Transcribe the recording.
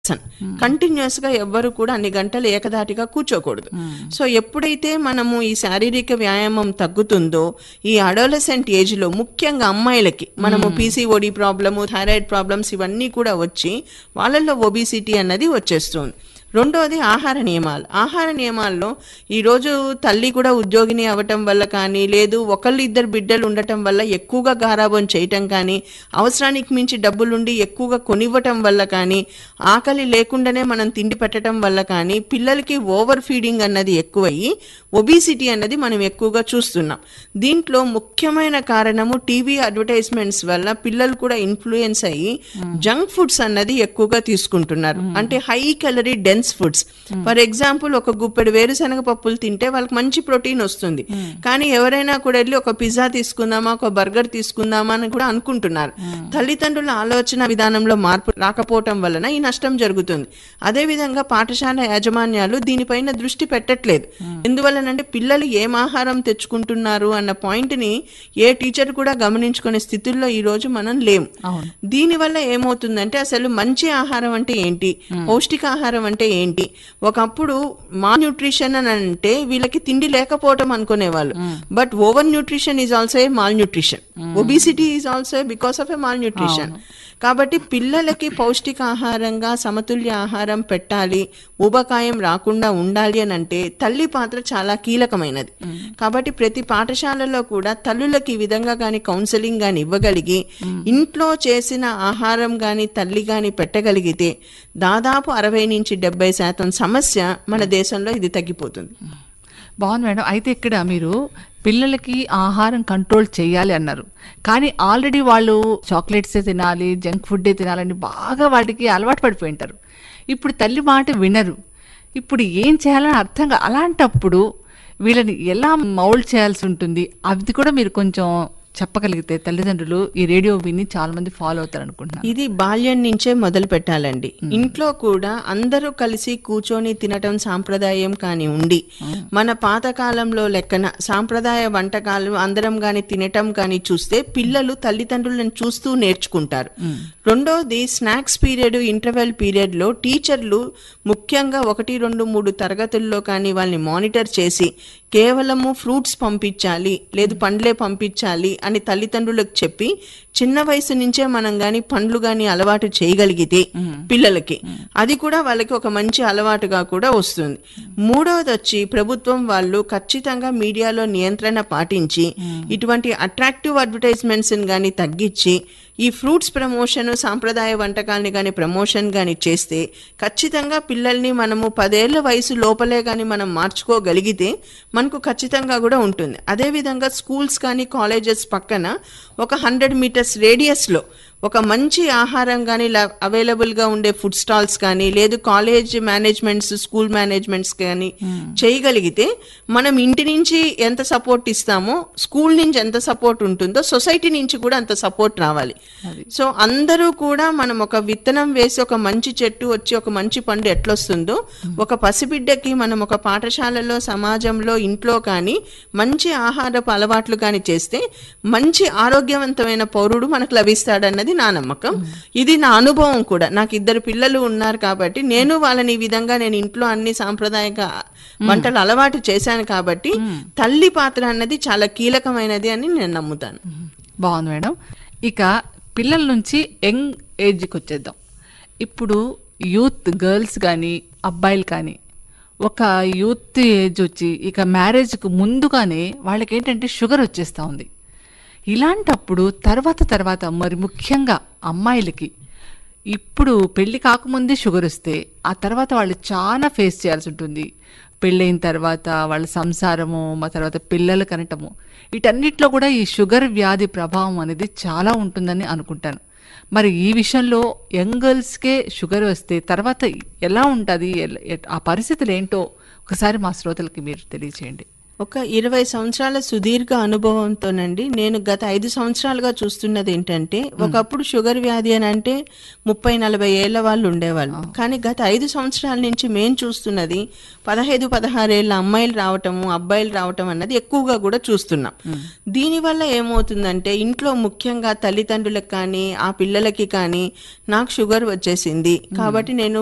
continuous గా ఎవ్వరు కూడా అన్ని గంటలు ఏకధాటిగా కూర్చోకూడదు సో ఎప్పుడైతే మనము ఈ శారీరక వ్యాయామం తగ్గుతుందో ఈ అడోలసెంట్ ఏజ్ లో ముఖ్యంగా అమ్మాయిలకి మనము పీసీఓడి ప్రాబ్లము థైరాయిడ్ ప్రాబ్లమ్స్ ఇవన్నీ కూడా వచ్చి వాళ్ళల్లో ఒబిసిటీ అన్నది వచ్చేస్తుంది రెండోది ఆహార నియమాలు ఆహార నియమాల్లో ఈరోజు తల్లి కూడా ఉద్యోగిని అవ్వటం వల్ల కానీ లేదు ఒకళ్ళు ఇద్దరు బిడ్డలు ఉండటం వల్ల ఎక్కువగా గారాబం చేయటం కానీ అవసరానికి మించి డబ్బులుండి ఎక్కువగా కొనివ్వటం వల్ల కానీ ఆకలి లేకుండానే మనం తిండి పెట్టడం వల్ల కానీ పిల్లలకి ఓవర్ ఫీడింగ్ అన్నది ఎక్కువయ్యి ఒబిసిటీ అన్నది మనం ఎక్కువగా చూస్తున్నాం దీంట్లో ముఖ్యమైన కారణము టీవీ అడ్వర్టైజ్మెంట్స్ వల్ల పిల్లలు కూడా ఇన్ఫ్లుయెన్స్ అయ్యి జంక్ ఫుడ్స్ అన్నది ఎక్కువగా తీసుకుంటున్నారు అంటే high calorie dense foods for example ఒక గుప్పెడు వేరుశనగ పప్పులు తింటే వాళ్ళకి మంచి ప్రోటీన్ వస్తుంది కానీ ఎవరైనా కూడా వెళ్ళి ఒక పిజ్జా తీసుకుందామా ఒక బర్గర్ తీసుకుందామా అని కూడా అనుకుంటున్నారు తల్లిదండ్రుల ఆలోచన విధానంలో మార్పు రాకపోవటం వలన ఈ నష్టం జరుగుతుంది అదే విధంగా పాఠశాల యాజమాన్యాలు దీనిపైన దృష్టి పెట్టట్లేదు ఎందువల్లనంటే పిల్లలు ఏం ఆహారం తెచ్చుకుంటున్నారు అన్న పాయింట్ ని ఏ టీచర్ కూడా గమనించుకునే స్థితుల్లో ఈ రోజు మనం లేము దీనివల్ల ఏమవుతుందంటే అసలు మంచి ఆహారం అంటే ఏంటి పౌష్టికాహారం అంటే ఏంటి ఒకప్పుడు మా న్యూట్రిషన్ అని అంటే వీళ్ళకి తిండి లేకపోవటం అనుకునేవాళ్ళు but over nutrition is also a malnutrition obesity is also because of a malnutrition కాబట్టి పిల్లలకి పౌష్టికాహారంగా సమతుల్య ఆహారం పెట్టాలి ఊబకాయం రాకుండా ఉండాలి అని అంటే తల్లి పాత్ర చాలా కీలకమైనది కాబట్టి ప్రతి పాఠశాలలో కూడా తల్లులకి ఈ విధంగా కానీ కౌన్సిలింగ్ కానీ ఇవ్వగలిగి ఇంట్లో చేసిన ఆహారం కానీ తల్లి కానీ పెట్టగలిగితే దాదాపు అరవై నుంచి డెబ్బై శాతం సమస్య మన దేశంలో ఇది తగ్గిపోతుంది బాగుంది మేడం అయితే ఇక్కడ మీరు పిల్లలకి ఆహారం కంట్రోల్ చేయాలి అన్నారు కానీ ఆల్రెడీ వాళ్ళు చాక్లెట్సే తినాలి జంక్ ఫుడ్డే తినాలని బాగా వాటికి అలవాటు పడిపోయి ఉంటారు ఇప్పుడు తల్లి మాట వినరు ఇప్పుడు ఏం చేయాలని అర్థం కా అలాంటప్పుడు వీళ్ళని ఎలా మౌల్డ్ చేయాల్సి ఉంటుంది అది కూడా మీరు కొంచెం చెప్పగలిగితే తల్లిదండ్రులు ఈ రేడియో విని చాలా మంది ఫాలో అవుతారు అనుకుంటున్నాను ఇది బాల్యం నుంచే మొదలు పెట్టాలండి ఇంట్లో కూడా అందరూ కలిసి కూర్చొని తినటం సాంప్రదాయం కాని ఉండి మన పాతకాలంలో లెక్కన సాంప్రదాయ వంటకాలు అందరం గాని తినటం కానీ చూస్తే పిల్లలు తల్లిదండ్రులను చూస్తూ నేర్చుకుంటారు రెండోది స్నాక్స్ పీరియడ్ ఇంటర్వెల్ పీరియడ్ లో టీచర్లు ముఖ్యంగా ఒకటి రెండు మూడు తరగతుల్లో కానీ వాళ్ళని మానిటర్ చేసి కేవలము ఫ్రూట్స్ పంపించాలి లేదు పండ్లే పంపించాలి అని తల్లిదండ్రులకు చెప్పి చిన్న వయసు నుంచే మనం గాని పండ్లు గాని అలవాటు చేయగలిగితే పిల్లలకి అది కూడా వాళ్ళకి ఒక మంచి అలవాటుగా కూడా వస్తుంది మూడవది వచ్చి ప్రభుత్వం వాళ్ళు ఖచ్చితంగా మీడియాలో నియంత్రణ పాటించి ఇటువంటి అట్రాక్టివ్ అడ్వర్టైజ్మెంట్స్ గాని తగ్గించి ఈ ఫ్రూట్స్ ప్రమోషన్ సాంప్రదాయ వంటకాల్ని కానీ ప్రమోషన్ కానీ చేస్తే ఖచ్చితంగా పిల్లల్ని మనము పదేళ్ల వయసు లోపలే కానీ మనం మార్చుకోగలిగితే మనకు ఖచ్చితంగా కూడా ఉంటుంది అదేవిధంగా స్కూల్స్ కానీ కాలేజెస్ పక్కన ఒక హండ్రెడ్ మీటర్స్ రేడియస్లో ఒక మంచి ఆహారం కానీ అవైలబుల్గా ఉండే ఫుడ్ స్టాల్స్ కానీ లేదు కాలేజ్ మేనేజ్మెంట్స్ స్కూల్ మేనేజ్మెంట్స్ కానీ చేయగలిగితే మనం ఇంటి నుంచి ఎంత సపోర్ట్ ఇస్తామో స్కూల్ నుంచి ఎంత సపోర్ట్ ఉంటుందో సొసైటీ నుంచి కూడా అంత సపోర్ట్ రావాలి సో అందరూ కూడా మనం ఒక విత్తనం వేసి ఒక మంచి చెట్టు వచ్చి ఒక మంచి పండు ఎట్లొస్తుందో ఒక పసిబిడ్డకి మనం ఒక పాఠశాలలో సమాజంలో ఇంట్లో కానీ మంచి ఆహారపు అలవాట్లు కానీ చేస్తే మంచి ఆరోగ్యవంతమైన పౌరుడు మనకు లభిస్తాడన్నది నా నమ్మకం ఇది నా అనుభవం కూడా నాకు ఇద్దరు పిల్లలు ఉన్నారు కాబట్టి నేను వాళ్ళని ఈ విధంగా నేను ఇంట్లో అన్ని సాంప్రదాయక వంటలు అలవాటు చేశాను కాబట్టి తల్లి పాత్ర అన్నది చాలా కీలకమైనది అని నేను నమ్ముతాను బాగుంది మేడం ఇక పిల్లల నుంచి యంగ్ ఏజ్కి వచ్చేద్దాం ఇప్పుడు యూత్ గర్ల్స్ కానీ అబ్బాయిలు కానీ ఒక యూత్ ఏజ్ వచ్చి ఇక మ్యారేజ్కి ముందుగానే వాళ్ళకి ఏంటంటే షుగర్ వచ్చేస్తూ ఉంది ఇలాంటప్పుడు తర్వాత తర్వాత మరి ముఖ్యంగా అమ్మాయిలకి ఇప్పుడు పెళ్లి కాకముందే షుగర్ వస్తే ఆ తర్వాత వాళ్ళు చాలా ఫేస్ చేయాల్సి ఉంటుంది పెళ్ళైన తర్వాత వాళ్ళ సంసారము మా తర్వాత పిల్లలు కనటము వీటన్నిటిలో కూడా ఈ షుగర్ వ్యాధి ప్రభావం అనేది చాలా ఉంటుందని అనుకుంటాను మరి ఈ విషయంలో యంగ్ గర్ల్స్కే షుగర్ వస్తే తర్వాత ఎలా ఉంటుంది ఎల- ఎట్- ఆ పరిస్థితులు ఏంటో ఒకసారి మా శ్రోతలకి మీరు తెలియచేయండి ఒక ఇరవై సంవత్సరాల సుదీర్ఘ అనుభవంతోనండి నేను గత ఐదు సంవత్సరాలుగా చూస్తున్నది ఏంటంటే ఒకప్పుడు షుగర్ వ్యాధి అని అంటే ముప్పై నలభై ఏళ్ల వాళ్ళు ఉండేవాళ్ళు కానీ గత ఐదు సంవత్సరాల నుంచి మేము చూస్తున్నది పదహైదు పదహారేళ్ల అమ్మాయిలు రావటము అబ్బాయిలు రావటం అన్నది ఎక్కువగా కూడా చూస్తున్నాం దీనివల్ల ఏమవుతుందంటే ఇంట్లో ముఖ్యంగా తల్లిదండ్రులకు కానీ ఆ పిల్లలకి కానీ నాకు షుగర్ వచ్చేసింది కాబట్టి నేను